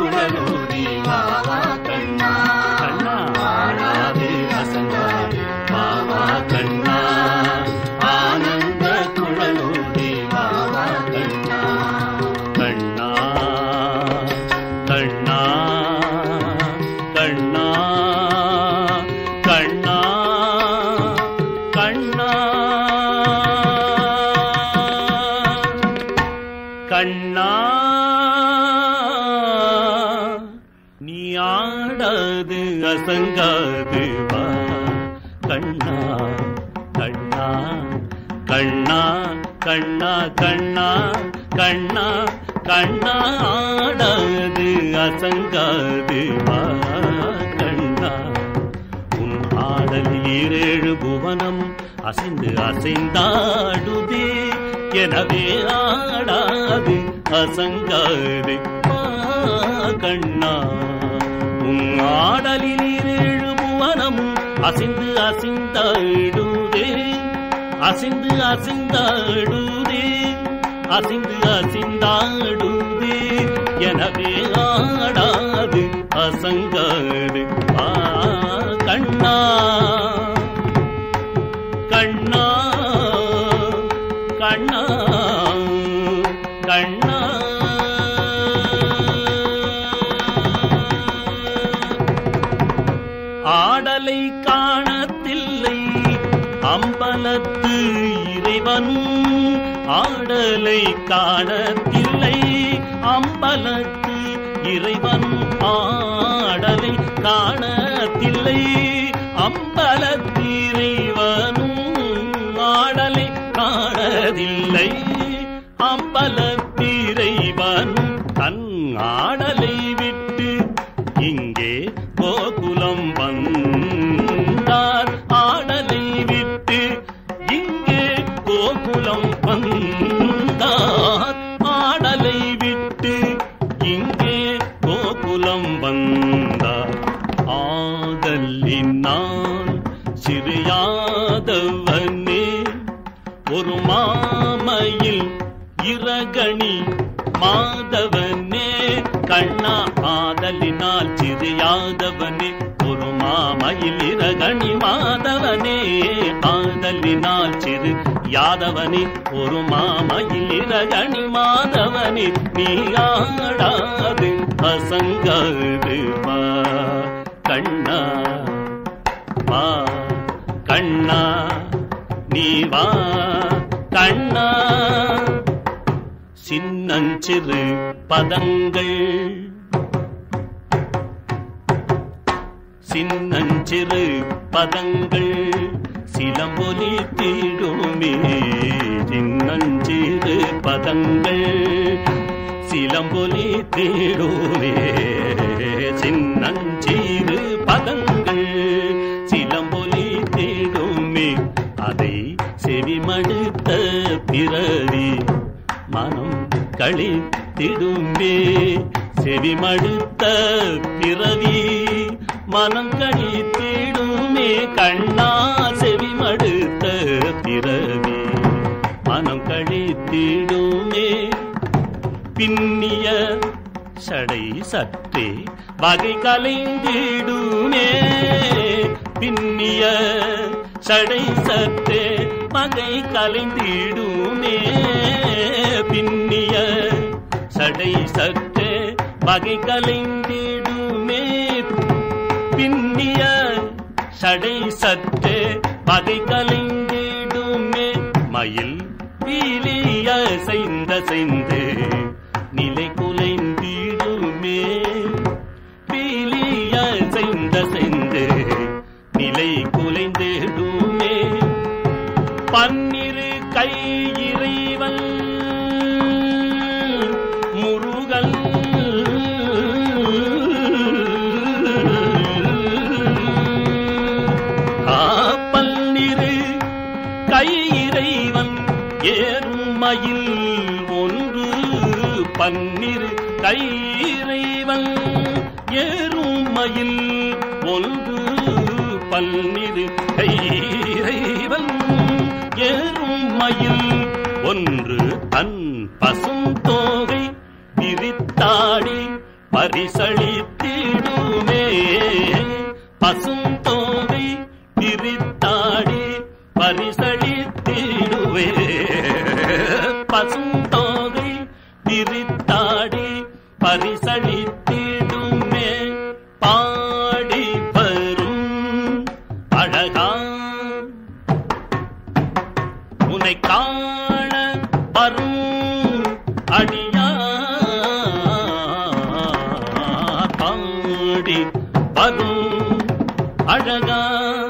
குழலூதி வாவா கண்ணா கண்ணா ஆடாது அசங்காது வாவா கண்ணா ஆனந்த குழலூதி வாவா கண்ணா கண்ணா கண்ணா கண்ணா கண்ணா கண்ணா கண்ணா நீ ஆடாது அசங்காது வா கண்ணா கண்ணா கண்ணா கண்ணா கண்ணா கண்ணா கண்ணா ஆடாது அசங்காது வா கண்ணா உன் ஆடல் ஈரேழு புவனம் அசைந்து அசைந்தாடுதே எனவே ஆடாது அசங்காது வா கண்ணா உன் ஆடலில் ஈரேழு புவனமும் அசைந்து அசைந்தாடுதே அசைந்து அசைந்தாடுதே அசைந்து அசைந்தாடுதே எனவே ஆடாது அசங்காது ஆ கண்ணா கண்ணா கண்ணா கண்ணா ஆடலை காணத்தில்லை அம்பலத்து இறைவன் ஆடலை காணத்தில்லை அம்பலத்து இறைவன் ஆடலை காணத்தில்லை அம்பலத்து இறைவனும் ஆடலை காணதில்லை அம்பலத்திரைவனும் தன் ஆடலை விட்டு இங்கே கோகுலம் வந்தார் ஆடலை விட்டு இங்கே கோகுலம் வந்தார் ஆடலை விட்டு இங்கே கோகுலம் வந்தார் ஆதலினால் சிறியாதவனே ஒரு மாமையில் இரகணி மாதவனே கண்ணா ஆதலினால் சிறியாதவனே ஒரு மாமையில் இரகணி மாதவனே ஆதலினால் சிறு யாதவனே ஒரு மாமையில் இரகணி மாதவனே நீ ஆடாது அசங்காது வா கண்ணா வா கண்ணா நீ வா கண்ணா சின்னஞ்சிறு பதங்கள் சின்னஞ்சிறு பதங்கள் சிலம்பொலி தீடுமே சின்னஞ்சிறு பதங்கள் சிலம்பொலி தேடுவே சின்னஞ்சிறு பதங்கள் சிலம்பொலி தேடுமே அதை செவிமடுத்த பிறவி மனம் கழித்திடுமே செவிமடுத்த பிறவி மனம் கழித்திடுமே கண்ணா செவிமடுத்த பிறவி மனம் கழித்திடுமே பின்னிய சடை சற்றே வகை கலைந்திடுமே பின்னிய சடை சற்றே வகை கலைந்திடுமே பின்னிய சடை சற்றே வகை கலைந்திடுமே பின்னிய சடை சற்றே வகை கலைந்திடுமே மயில் பீலிய செய்த செய்து நிலை குலைந்திடுமே பீலிய செய்த செய்து நிலை குலைந்திடுமே பன்னிரு கை இறைவன் முருகன் பன்னிரு கை இறைவன் ஏறுமயில் ஒன்று பன்னிரு கை இறைவன் ஏறுமயில் ஒன்று பன்னிரு கை இறைவன் ஏறுமயில் ஒன்று தன் பசும் தோகை விரித்தாடி பரிசளித்திடுமே பசுந்தோகை பிரித்தாடி பரிசளித்திடுவே பசுந்தோகை பிரித்தாடி பரிசளித்திடுமே பாடி வரும் அழகா உனை காண வரும் அடியா பாடி வரும் அழகா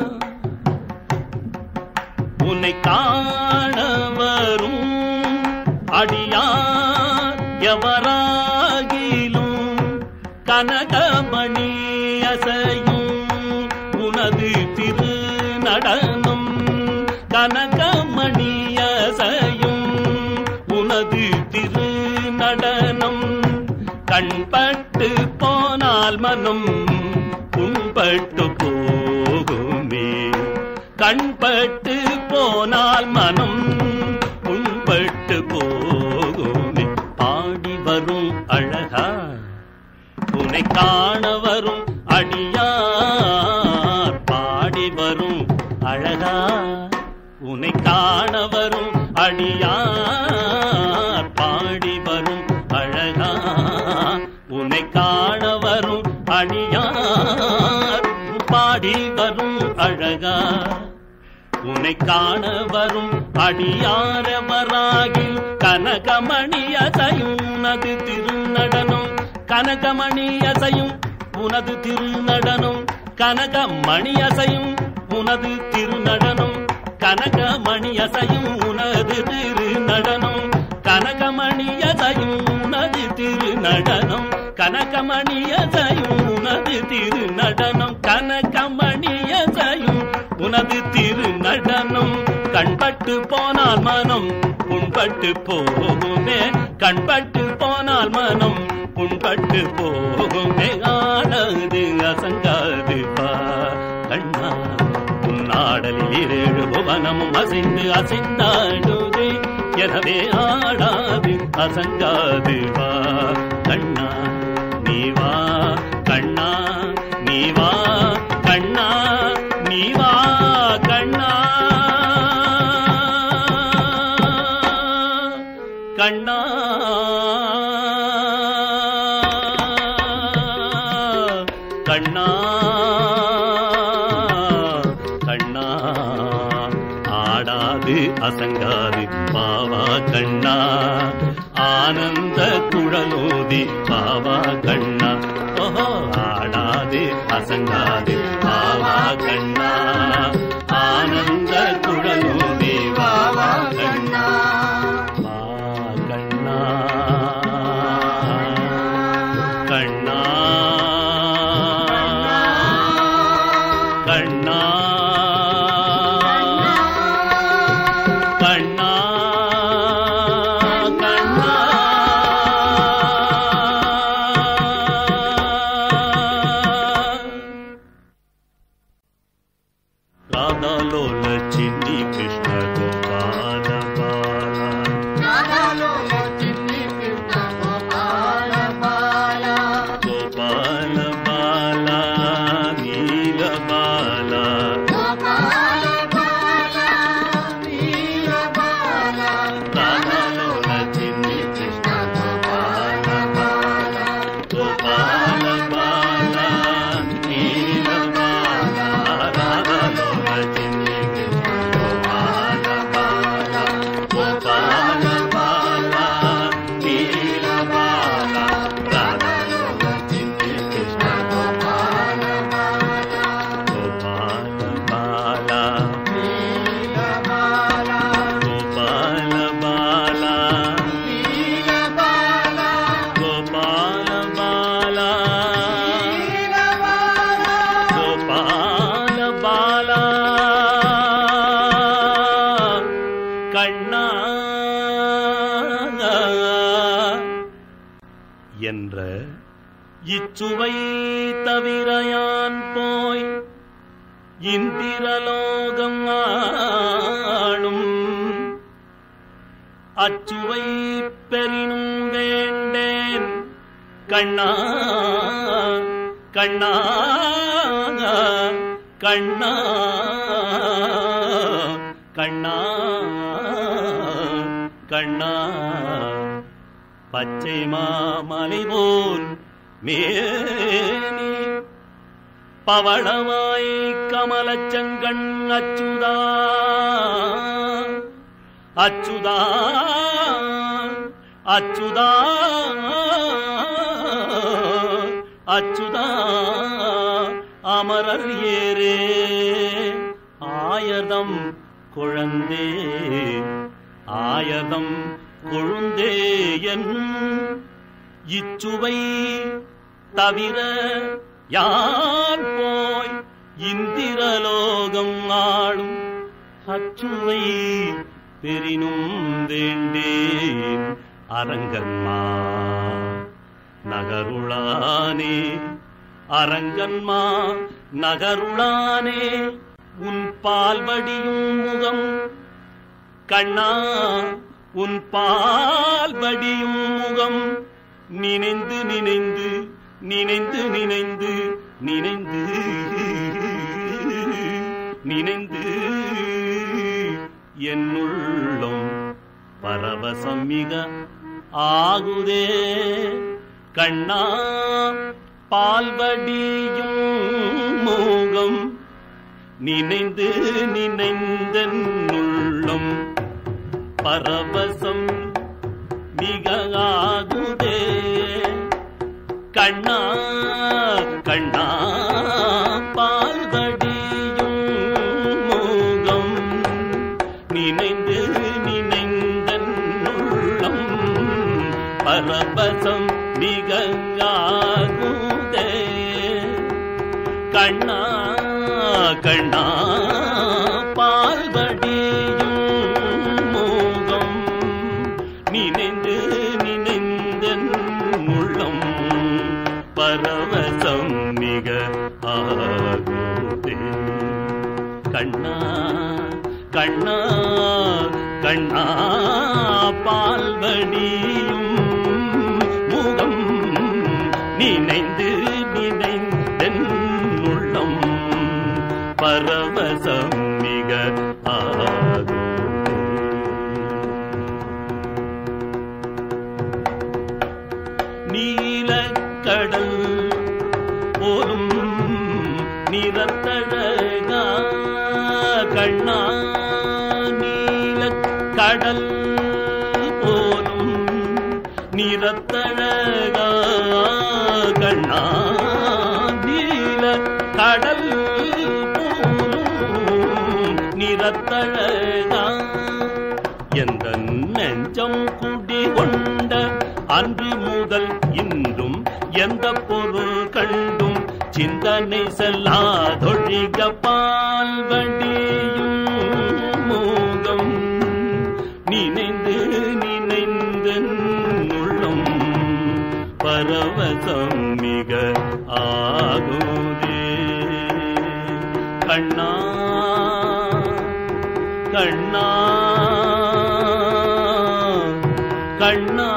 உன்னை காண வரும் அடியார் எவராகிலும் கனகமணி அசையும் உனது திரு நடனம் கனகமணி அசையும் உனது திரு நடனம் கண்பட்டு போனால் மனம் புண்பட்டு போகுமே கண்பட்டு போனால் மனம் புண்பட்டு போகுமே பாடி வரும் அழகா உன்னை காண வரும் அடியார் பாடி வரும் அழகா உன்னை காண வரும் அடியார் பாடி வரும் அழகா உன்னை காண வரும் அடியார் பாடி வரும் அழகா உன்னை காண வரும் அடியாரவராகி கனகமணி அசையும் உனது திருநடனம் கனகமணி அசையும் உனது திருநடனம் கனகமணி அசையும் உனது திருநடனம் கனகமணி அசையும் உனது திருநடனம் கனகமணி அசையும் உனது திருநடனம் கனகமணி அசையும் உனது திருநடனம் கனகமணி அசையும் உனது திருநடனம் கண்பட்டு போனால் மனம் புண்பட்டு போகுமே கண்பட்டு போனால் மனம் புண்பட்டு போகுமே ஆனது அசங்காது பா கண்ணா உன்னாடலில் இரேழு புவனமும் அசைந்து அசைந்தாடுதே எனவே ஆடாது அசங்காது வா கண்ணா நீ வா கண்ணா நீ வா கண்ணா நீ வா கண்ணா கண்ணா கண்ணா கண்ணா ஆடாது அசங்காது பாவா கண்ணா ஆனந்த குழலோதி பாவா கண்ணா ஓஹோ ஆடாது அசங்காது பாவா கண்ணா ஆனந்த குழலோதி பாவா கண்ணா வா கண்ணா கண்ணா கண்ணா கண்ணா கண்ணா ராதாலோல சிந்தி கிருஷ்ண கோபால பாலா నాగాలోల చిన్ని కృష్ణ గోపాల బాల గోపాల బాల నీల బాల గోపాల బాల నీల బాల రాధాలోల చిన్ని కృష్ణ గోపాల బాల గోపాల బాల నీల బాల రాధాలోల చిన్ని కృష్ణ గోపాల బాల గోపాల బాల నీల బాల రాధాలోల చిన్ని కృష్ణ గోపాల బాల గోపాల బాల నీల బాల గోపాల బాల నీల బాల గోపాల బాల నీల బాల గోపాల బాల கண்ணா என்ற இச்சுவை தவிரையான் போய் இந்திரலோகம் ஆளும் அச்சுவை பெறினும் வேண்டேன் கண்ணா கண்ணா கண்ணா கண்ணா கண்ணா பச்சை மாமலை போல் மேனி பவளமாய் கமலச்சங்கண் அச்சுதா அச்சுதா அச்சுதா அச்சுதா அமரர் ஏரே ஆயதம் குழந்தே ஆயதம் கொழுந்தே என் இச்சுவை தவிர யார் போய் இந்திரலோகம் ஆளும் அச்சுவை பெரினும் வேண்டேன் அரங்கன்மா நகருளானே அரங்கன்மா நகருளானே உன் பால்வடியும் முகம் கண்ணா உன் பால்வடியும் முகம் நினைந்து நினைந்து நினைந்து நினைந்து நினைந்து நினைந்து என்னுள்ளம் பரவசம் மிக ஆகுதே கண்ணா பால்வடியும் மோகம் நினைந்து நினைந்தன்னுள்ளம் பரவசம் மிக ஆகுதே கண்ணா கண்ணா பால்வடியும் மோகம் நினைந்து நினைந்தன்னுள்ளம் பரவசம் மிக ஆகுதே கண்ணா கண்ணா பால்வடியும் மோகம் நினைந்து நினைந்தன் உள்ளம் பரவசம் மிக ஆகுதே கண்ணா கண்ணா கண்ணா பால்வடியும் முகம் நினைந்து நினைந்தன் உள்ளம் பரவசம் மிக ஆகுதே நீலக்கடல் போலும் நிறத்தழகா கண்ணா நீலக்கடல் போலும் நிறத்தழகா கண்ணா நீல கடல் போலும் நிறத்தழகா எந்த நெஞ்சம் குடி கொண்ட அன்று முதல் இன்றும் எந்த பொருள் கண்டும் சிந்தனை செல்லாதொழிக பால்வடியும் மோகம் நினைந்து நினைந்து உள்ளம் பரவசம் மிக ஆகுதே கண்ணா கண்ணா கண்ணா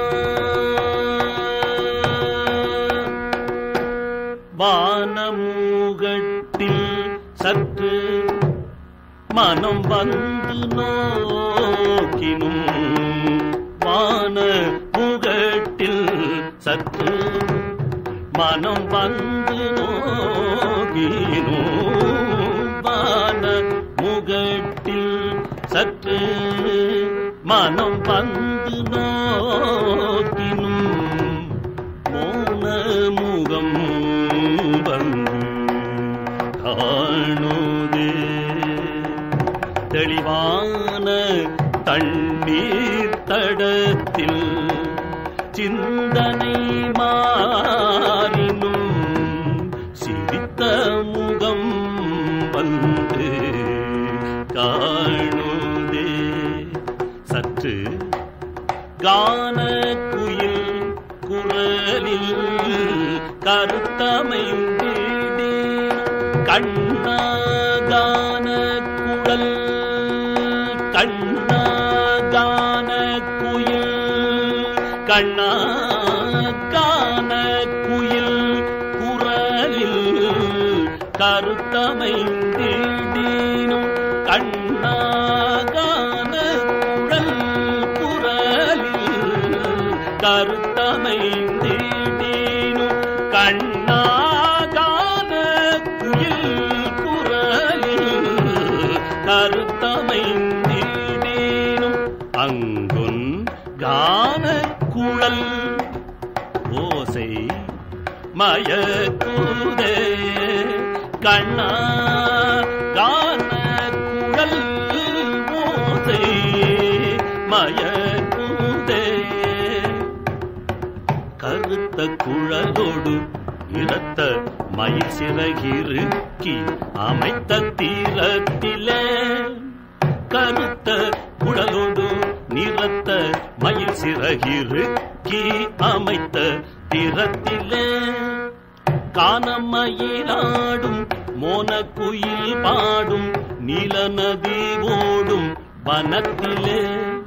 வானமூகட்டில் சற்று மனம் வந்து நோக்கினும் வான முகட்டில் சற்று மனம் வந்து நோக்கினும் வான முகட்டில் சற்று மனம் வந்து நோக்கினும் மோன முகம் வந்து காணுதே தெளிவான தண்ணீர் தடத்தில் சிந்தனை மாறினும் சிரித்த முகம் வந்து காணுதே சற்று கான குயில் குரலில் கருத்தமைந்தீடி கண்ணாகான குழல் கண்ணாகான குயில் கண்ணாகான கருத்தமைந்தீனும் கண்ணாகான குழல் குரலில் கருத்தமைந்தீனும் கண்ணாகான குயில் குரலில் கருத்தமைந்தீனும் அங்குன் கான குழல் ஓசை மயக்குதே கண்ணா கான குழல் ஓசை மயக்குதே கருத்த குழலோடு இரத்த மயில் சிறகிருக்கி அமைத்த தீரத்திலே கருத்த குழலோடு நிறத்த மயில் சிறகிருக்கி அமைத்த திறத்திலே காணமயிலாடும் மோன குயில் பாடும் நீல நதி ஓடும் வனத்திலே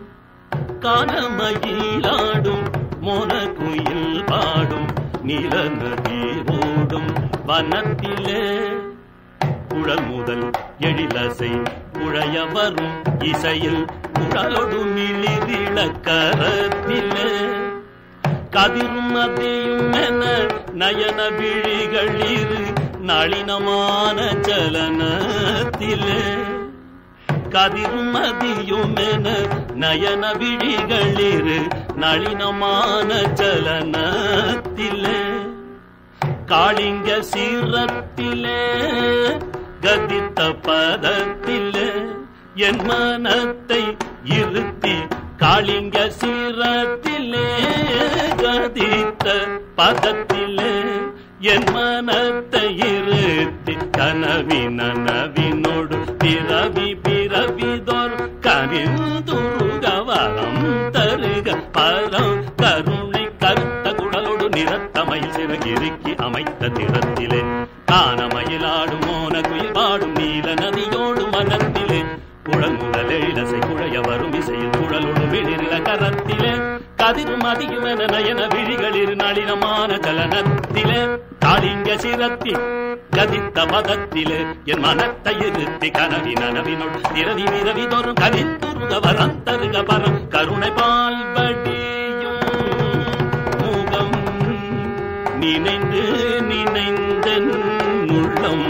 காணமயிலாடும் மோன குயில் பாடும் நீல நதி ஓடும் வனத்திலே குழல் முதல் எழிலசை குழைய வரும் இசையில் குழலொடு மிளிரிள கரத்திலே கதிரும் அதியும் என நயன விழிகளிரு நளினமான சலனத்திலே கதிரும் அதியும் என நயன விழிகளிரு நளினமான சலனத்திலே காளிங்க சீரத்திலே கதித்த பதத்திலே என் மனத்தை இருத்தி காளிங்க சீரத்திலே கதித்த பதத்திலே என் மனத்தை இருத்தி கனவின நவினோடு பிறவி பிறவிதோர் கரிந்துருக வரம் தருக பரம் கருணை கருத்த குடலோடு நிறத்தமயில் சிறகிருக்கி அமைத்த திறத்திலே காணமயிலாடும் மோன குயில் பாடும் நீல நதியோடு மனத்திலே குழல் முதலே இலசை குழைய வரும் இசையில் குழலோடு விழிரில கரத்திலே கதிரும் அதிகம் என நயன விழிகளிரு நளினமான சலனத்திலே காளிங்க சிரத்தி கதித்த மதத்திலே என் மனத்தை இருத்தி கனவி நனவினோடு திரவி விரவி தோறும் கதித்துருக வரம் தருக பரம் கருணை பால் வடியும் முகம் நினைந்து நினைந்தன் உள்ளம்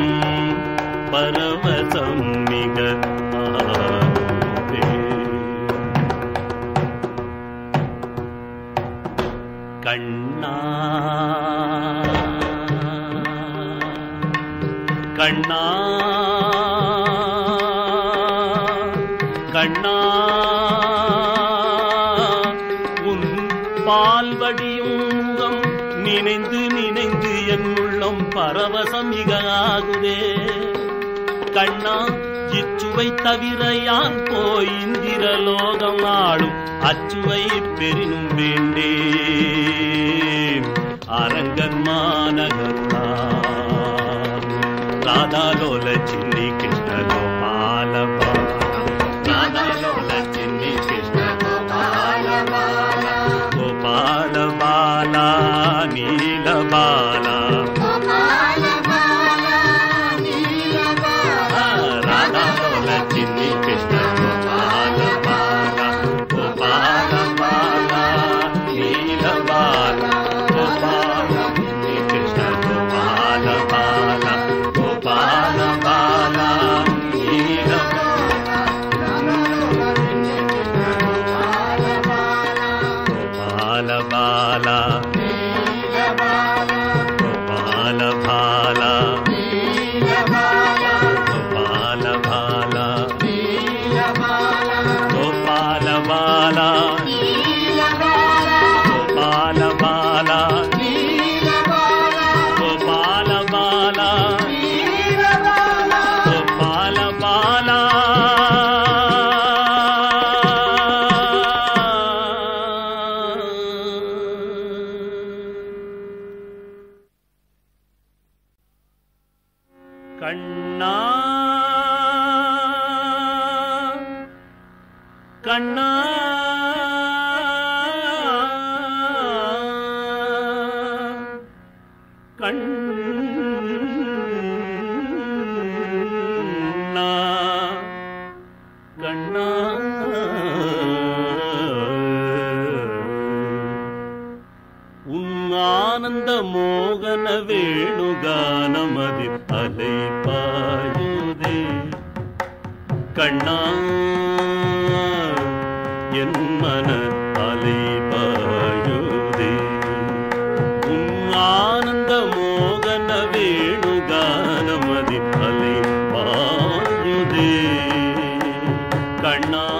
பரவசம் மிக ஆகுதே. கண்ணா கண்ணா கண்ணா உன் பால்வடியும் முகம் நினைந்து நினைந்து என் உள்ளம் பரவசம் மிக ஆகுதே கண்ணா இச்சுவை தவிர யான் போய் இந்திர லோகம் ஆளும் அச்சுவை பெரினும் வேண்டேன் அரங்கன் மாநகர்தா ராதாலோல சின்னி கிருஷ்ண கோபால ராதாலோல சின்னி கிருஷ்ண கோபால கோபால பாலா நீல பாலா ராதாலோல சின்னி கிருஷ்ண கோபால பாலா கோபால பாலா நீல பாலா கோபால சின்னி கிருஷ்ண கோபால பாலா கோபால பாலா நீல கோபால பாலா கோபால பாலா கோபால பாலா கோபால பாலா கோபால பாலா கோபால பாலா கோபால பாலா கண்ணா கண்ணா கண்ணா வேணுகானமதில் அலை பாயுதே கண்ணா என் மன அலை பாயுதே உன் ஆனந்த மோகன வேணுகானமதி அலை பாயுதே கண்ணா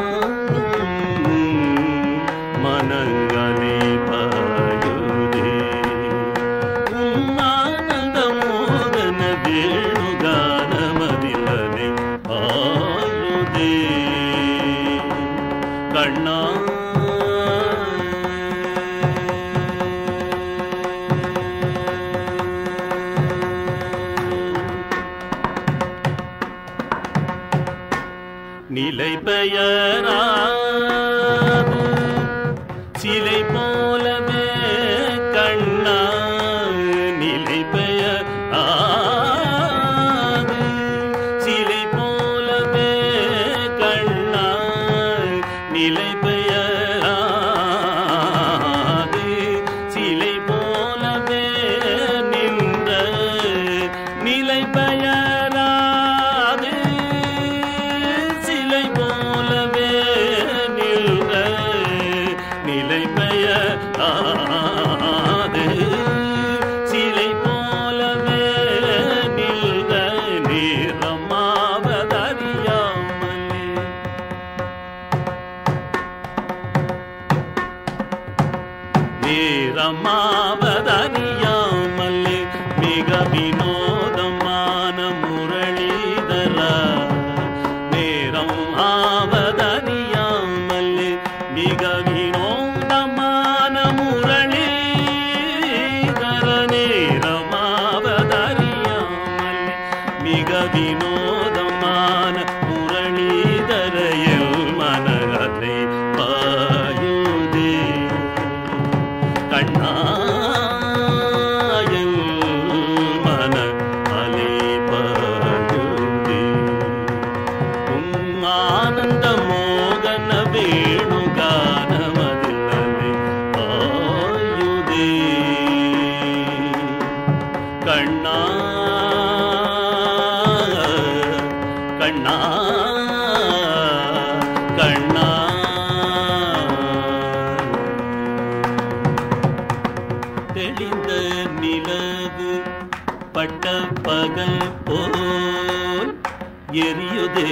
மனங்கலை பாயுதே உன் ஆனந்த மோகன வேணுகானமதில் அலை பாயுதே கண்ணா நிலை பெயராது சிலை போலவே கண்ணா நிலை பெயராது சிலை போலவே கண்ணா நிலை பெயராது சிலை போலவே நின்ற நிலை பெயராது சிலை போலவே நின்ற நிலை பெயராது சிலை போலவே நின்ற நேரமாவதறியாமலே நேரமாவதறியாமலே மிக வினோதமான முரளிதர நேரம் ஆவதறியாமலே மிக வினோதமான முரளிதர நேரமாவதறியாமலே மிக வினோதமான முரளிதர எல் மனதை பாயுதே கண்ணாயல் மன அலை பாயுதே உன் ஆனந்த மோகன வேணுகானமதில் அலை பாயுதே கண்ணா கண்ணா கண்ணா தெளிந்த நிலவு பட்ட பகல் போல் எரியுதே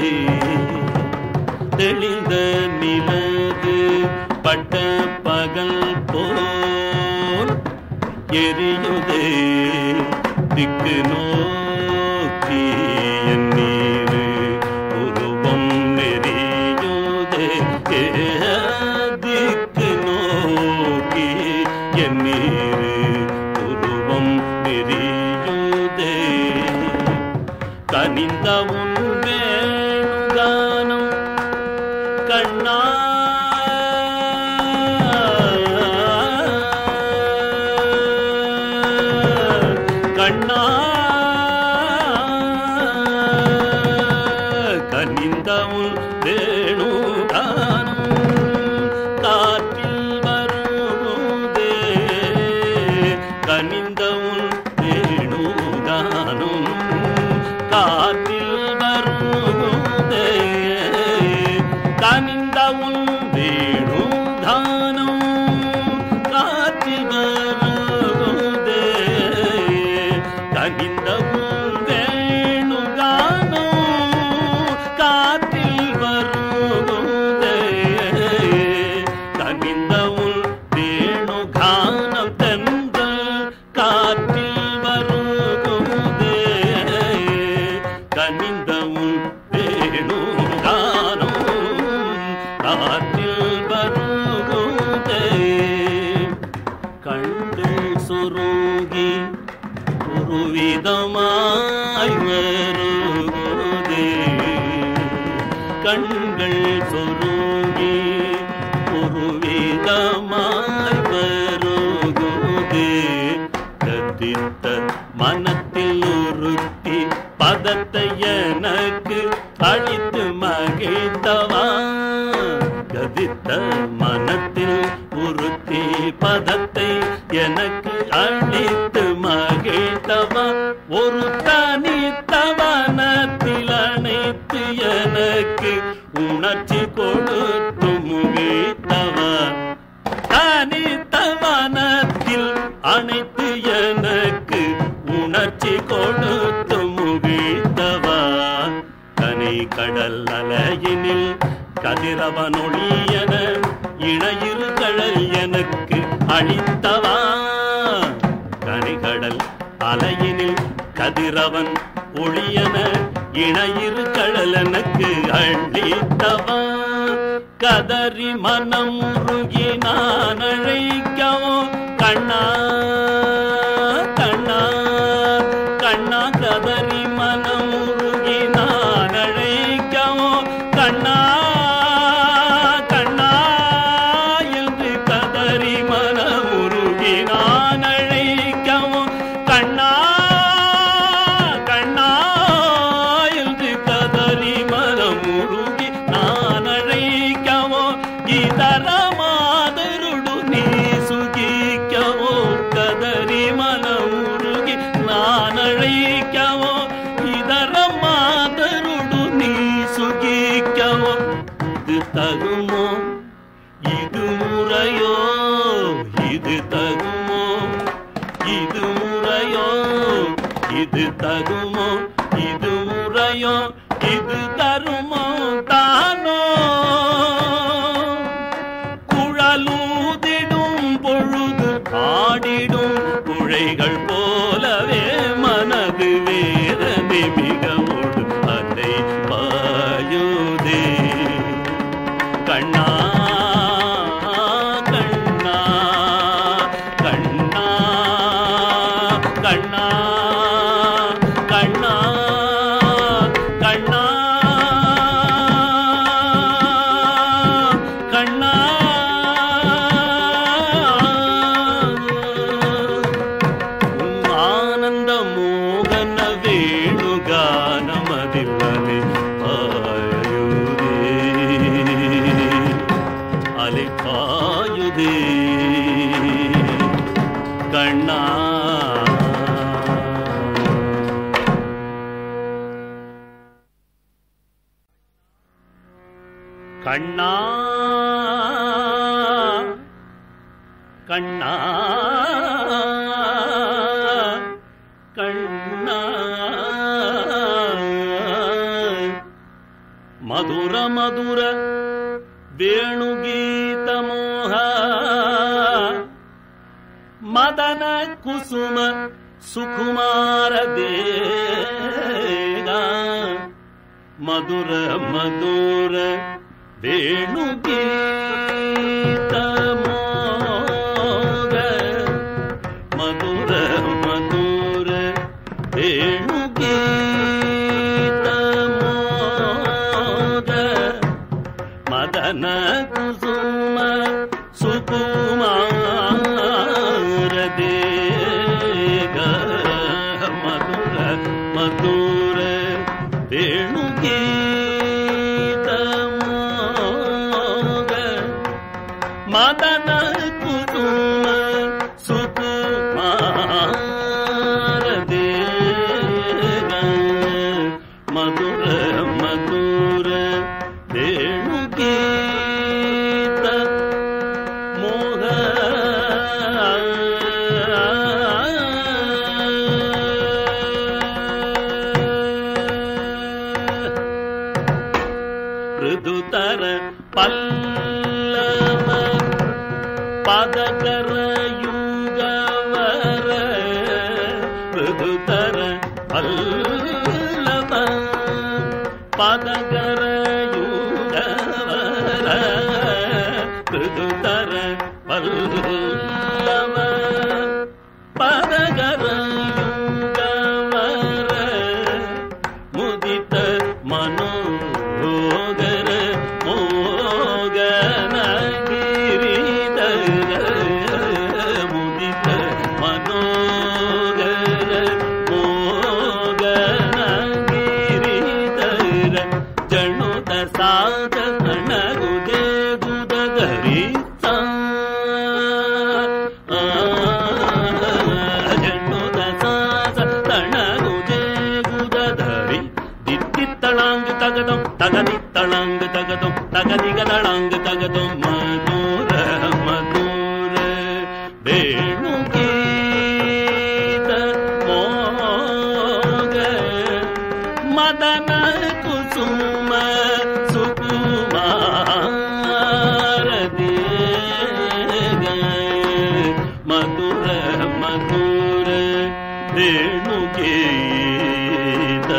தெளிந்த நிலவு பட்ட பகல் போல் எரியுதே திக்கு நோக்கி என் நீரு உருவம் நெறியுதே ஏ திக்கு நோக்கி என் நீரு உருவம் நெறியுதே கனிந்த உன் வேணுகானம் கண்ணா கண்ணா கனிந்தவும் வேணுகானம் காற்றில் வருதே கனிந்தவும் வேணுகானம் காற்றில் வருதே கனிந்தவும் வேணுகானம் காற்றில் வருதே கனிந்தவும் வேணுகானம் காற்றில் வருதே கனிந்தவும் வேணுகானம் தென்றல் காற்றில் வருதே கனிந்தவும் வேணுகானம் காற்றில் வருதே கண்கள் சொருகி ஒரு விதமாய் வருகுதே கண்கள் சொருகி ஒரு விதமாய் வருகுதே கதித்த மனத்தில் உறுத்தி பதத்தை எனக்கு அழித்து மகிழ்ந்தவா கதித்த மனத்தில் உறுத்தி பதத்தை எனக்கு அழித்து மகிழ்ந்தவா தவா ஒரு தனித்தவனத்தில் அனைத்து எனக்கு உணர்ச்சி கொடுத்து முகித்தவா தனித்தவனத்தில் அனைத்து எனக்கு உணர்ச்சி கொடுத்து முகித்தவா கனை கடல் அலையினில் கதிரவனொழியன இணையிரு கடல் எனக்கு அளித்தவா கனிகடல் அலையினில் கதிரவன் ஒளியன இணையிரு கடல் எனக்கு அளித்தவா கதறி மனம் உருகி நான் அழைக்கவோ கண்ணா கண்ணா கண்ணா கதறி மனம் உருகி நான் அழைக்கவோ கண்ணா கண்ணா என்று கதறி மனம் உருகி நான் அழைக்கவோ கண்ணா கண்ணா என்று கதறி மனம் உருகி நான் அழைக்கவோ இதர மாதருடு நீ சுகிக்கவோ கதறி மனம் உருகி நான் அழைக்கவோ இதர மாதருடு நீ சுகிக்கவோ இது தகுமோ இது முறையோ இது தகுமோ இது முறையோ இது தகுமோ இது முறையோ இது தருமோ தானோ குழலூதிடும் பொழுது ஆடிடும் குழைகள் போலவே மனது வேதனை மிகவோடு அதை பாயுதே கண்ணா கண்ணா கண்ணா கண்ணா கண்ணா கண்ணா கண்ணா உன் ஆனந்த மோகன வேணுகானமதில்லனை ஆயுதே அலை பாயுதே கண்ணா கண்ணா கண்ணா கண்ணா மதுர மதுர வேணுகீத மோக மதன குசுಮ சுகுமார தேக மதுர மதுர வேணுகீத மோக மதுர மதுர வேணுகீத மோக மதன குசும சுகுமார தேக மதுர மதுர வேணுகீத மோக மதன குசும சுகுமார தேக மதுர மதுர வேணுகீத மோக ಋದುತರ ಪಲ್ಲವ ಪದಕರ ಯುಗವರ ಋದುತರ ಪಲ್ಲವ ಪದಕರ ಯುಗವರ ಋದುತರ ಪಲ್ಲವ ಪದಕರ ಯುಗವರ ಮುದಿತ ಮನೋಗರ ಮೋಗನ ಗಿರಿಧರ ಮುದಿತ ಮನೋಗರ ಮೋಗನ ಗಿರಿಧರ தகதும் தகதிகதளாங்கு தகதும் மதுர மதுர வேணு கீத மோக மதன குசும சுகுமார தேக மதுர மதுர வேணு கீத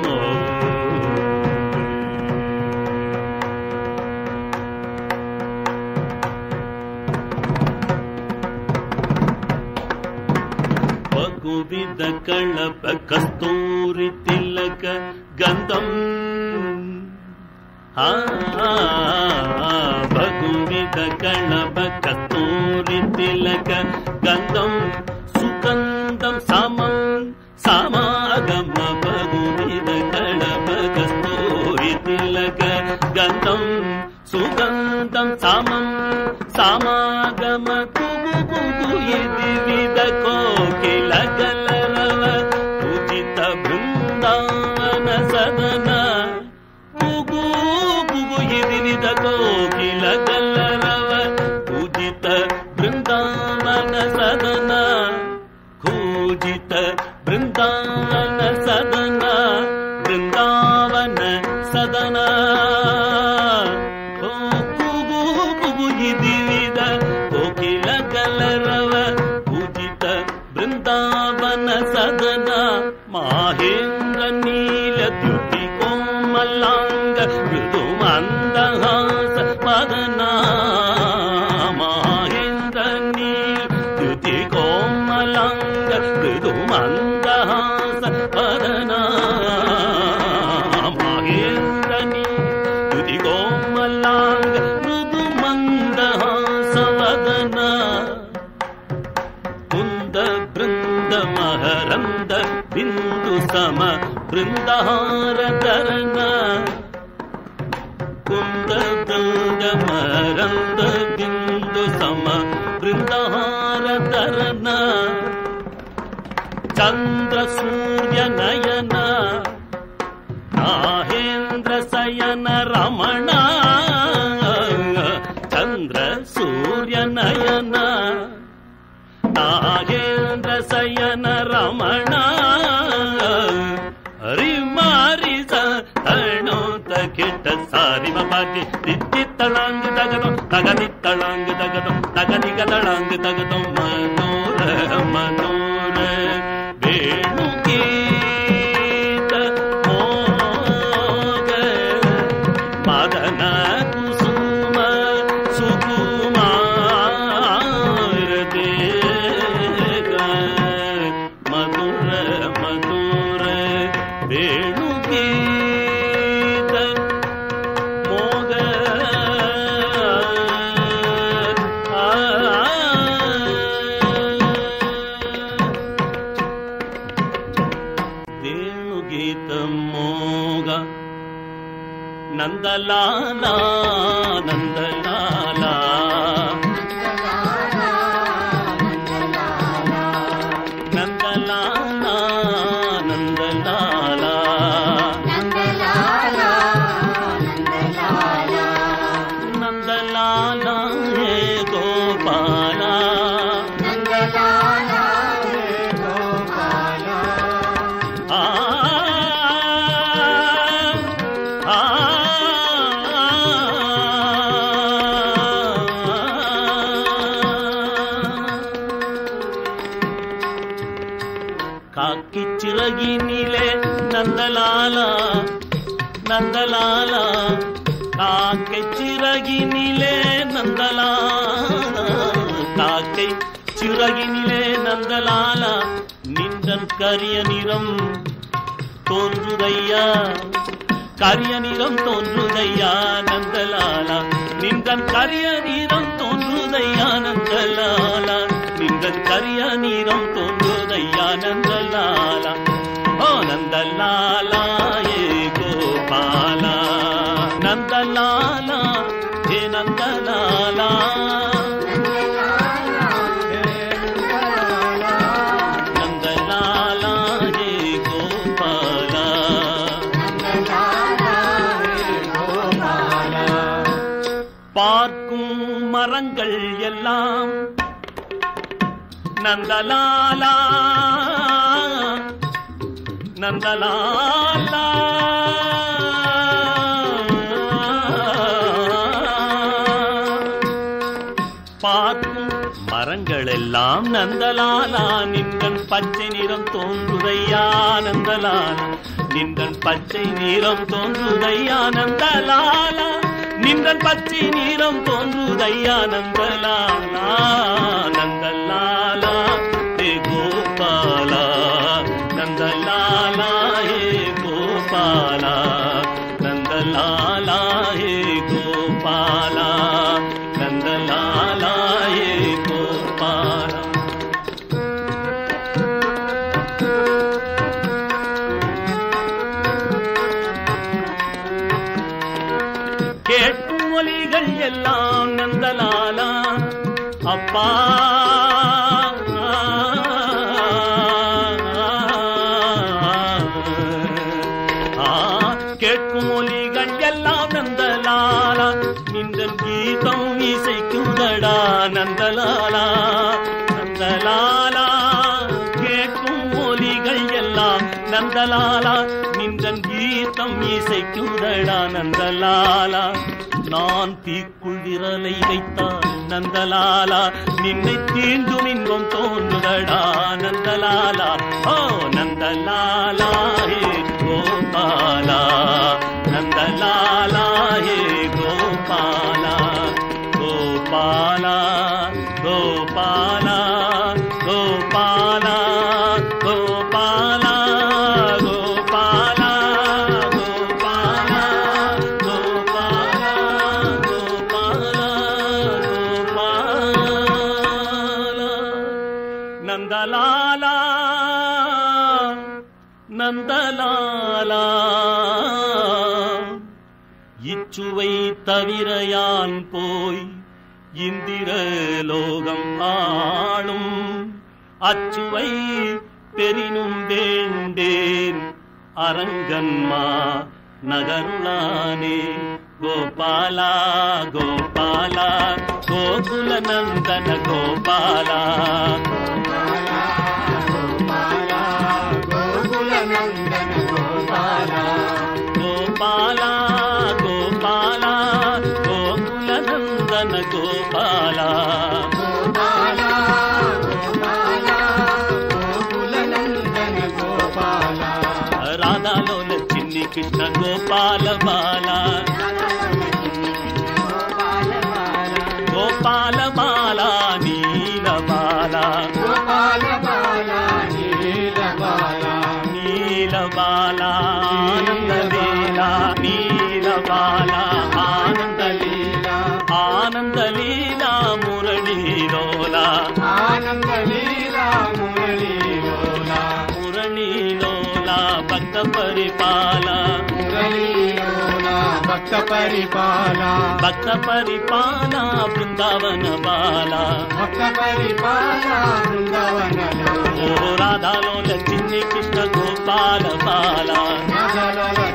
ಬಹುವಿಧ ಕಳಪ ಕಸ್ತೂರಿ ತಿಲಕ ಗಂಧಂ ಆ ಬಹುವಿಧ ಕಳಪ ಕಸ್ತೂರಿ ತಿಲಕ ಗಂಧಂ ಸುಗಂಧಂ ಸಮಂ ಸಮಾಗಮ ಬಹುವಿಧ ಕಳಪ ಕಸ್ತೂರಿ ತಿಲಕ ಗಂಧಂ ಸುಗಂಧಂ ಸಮಂ ಸಮಾಗಮ ಕುಗು ಕುಗು ಎದಿರಿದ ಕೋಕಿಲ ಕಲರವ ಉಚಿತ ಬೃಂದಾವನ ಸದನ ಕುಗು ಕುಗು ಎದಿರಿದ ಕೋಕಿಲ ಕಲರವ ಉಚಿತ ಬೃಂದಾವನ ಸದನ ಕೂಜಿತ ಬೃಂದಾವನ ಸದನ ಬೃಂದಾವನ ಸದನ ಓ ಕುಗು ಕುಗು ಇದಿವಿದ ಕೋಕಿಲ ಕಲರವ ಪೂಜಿತ ಬೃಂದಾವನ ಸದನ ಮಾಹೇಂದ್ರ ನೀಲ ದ್ಯುತಿ ಕೋಮಲಾಂಗ ಮೃದು ಮಂದಹಾಸ ಮದನ ಮಾಹೇಂದ್ರ ನೀಲ ದ್ಯುತಿ ಕೋಮಲಾಂಗ ಮೃದು ಮಂದಹಾಸ ಮದನ ಮಹೇಂದ್ರ ನೀಲ ದ್ಯುತಿ ಕೋಮಲಾಂಗ ಮೃದು ಮಂದಹಾಸ ವದನ ಕುಂದ ಬೃಂದ ಮಹರಂದ ಬಿಂದು ಸಮ ಬೃಂದಹಾರ ಕರನ ಕುಂದ ಬೃಂದ ಮಹರಂದ ಬಿಂದು ಸಮ ಬೃಂದಹಾರ ಕರನ ಚಂದ್ರ ಸೂರ್ಯ ನಯನ ನಾಹೇಂದ್ರ ಸಯನ ರಮಣ ಚಂದ್ರ ಸೂರ್ಯ ನಯನ ನಾಗೇಂದ್ರ ಸಯನ ರಮಣ ಹರಿ ಮಾರಿ ತಣೋತ ಕೆಟ್ಟ ಸಾರಿ ಬಾಟಿ ತಿತ್ತಿ ತಳಾಂಗ್ ತಗದು ತಗದಿ ತಳಾಂಗ್ ತಗದು ತಗದಿಗ ತಳಾಂಗ್ ತಗದು ಮನೋರ ಮನೋರ ವೇಣು ಗೀತ ಮೋಗ ಮದನ ಕುಸುಮ ಸುಕುಮಾರ ದೇಗ ಮಧುರ ಮಧುರ ವೇಣು ಗೀತ ಮೋಗ ವೇಣುಗೀತ ಮೋಗ ನಂದಲಾಲ ನಂದಲಾಲ ನಂದಲಾಲ ನಂದಲಾಲ ನಂದಲಾಲ ಹೇ ಗೋಪಾಲ ಆ ಆ காக்கி சிறகினிலே நந்தலால நந்தலால காக்கை சிறகினிலே நந்தலால காக்கை சிறகினிலே நந்தலால நின்றன் கரிய நிறம் தோன்றுதையா கரிய நிறம் தோன்றுதையா நந்தலாலா நின்றன் கரிய நிறம் தோன்றுதையா நந்தலாலா நின்றன் கரிய நிறம் தோன்றுதையா நந்தலாலா ஓ நந்தலாலா ஏ கோபாலா நந்தலாலா ஏ நந்தலாலா நந்தலாலா ஏ கோபாலா கோபால மரங்கள் எல்லாம் நந்தலாலா நந்தலாலா பார்க்கும் மரங்கள் எல்லாம் நந்தலாலா நின்றன் பச்சை நிறம் தோன்றுதையா நந்தலாலா நின்றன் பச்சை நிறம் தோன்றுதையா நந்தலாலா நின்றன் பச்சை நிறம் தோன்றுதையா நந்தலாலா நந்தலாலா ஹே கோபாலா நந்தலாலா ஹே கோபாலா நந்தலாலா ஹே கோபாலா நந்தலாலா ஹே கோபாலா கேட்கும் ஒலிகள் எல்லாம் நந்தலாலா அப்பா ஆ, கேட்கும் ஒலிகள் எல்லாம் நந்தலாலா நின்றன் கீதம் இசைக்குதடா நந்தலாலா நந்தலாலா கேட்கும் ஒலிகள் எல்லாம் நந்தலாலா நின்றன் கீதம் இசைக்குதடா நந்தலாலா நான் தீக்குள் விரலை வைத்தால் நந்தலாலா நின்னை தீண்டும் இன்பம் தோன்றுதடா நந்தலாலா ஓ நந்தலாலா ஹே கோபாலா நந்தலாலா ஹே கோபாலா கோபாலா கோபாலா கோபாலா கோபாலா கோபாலா கோபாலா கோபாலா கோபாலா கோபாலா நந்தலாலா நந்தலாலா இச்சுவை தவிர யான் போய் இந்திர லோகம் ஆளும் அச்சுவை பெரினும் வேண்டேன் அரங்கன்மா நகருளானே கோபாலா கோபாலா கோகுல நந்தன கோபாலா கோகுல நந்தன கோபாலா கோபாலா கோபாலா கோகுல நந்தன கோபாலா கோபாலா கோபாலா கோகுல நந்தன கோபாலா ராதாலோல சின்னி கிருஷ்ண கோபால பாலா கோபால பாலா நீல பாலா கோபால பாலா நீல பாலா நீல பாலா ஆனந்த லீலா நீல பாலா ஆனந்த லீலா ஆனந்த லீலா முரளீலோலா ஆனந்த லீலா முரளீலோலா முரளீலோலா பக்த பரிபாலா முரளீலோலா பக்த பரிபாலா భక్త పరిపాల బృందావన బాల భక్త పరిపాలా బృందావనలో ఓ రాధాలోల చిన్ని కృష్ణ గోపాల బాల నగలలో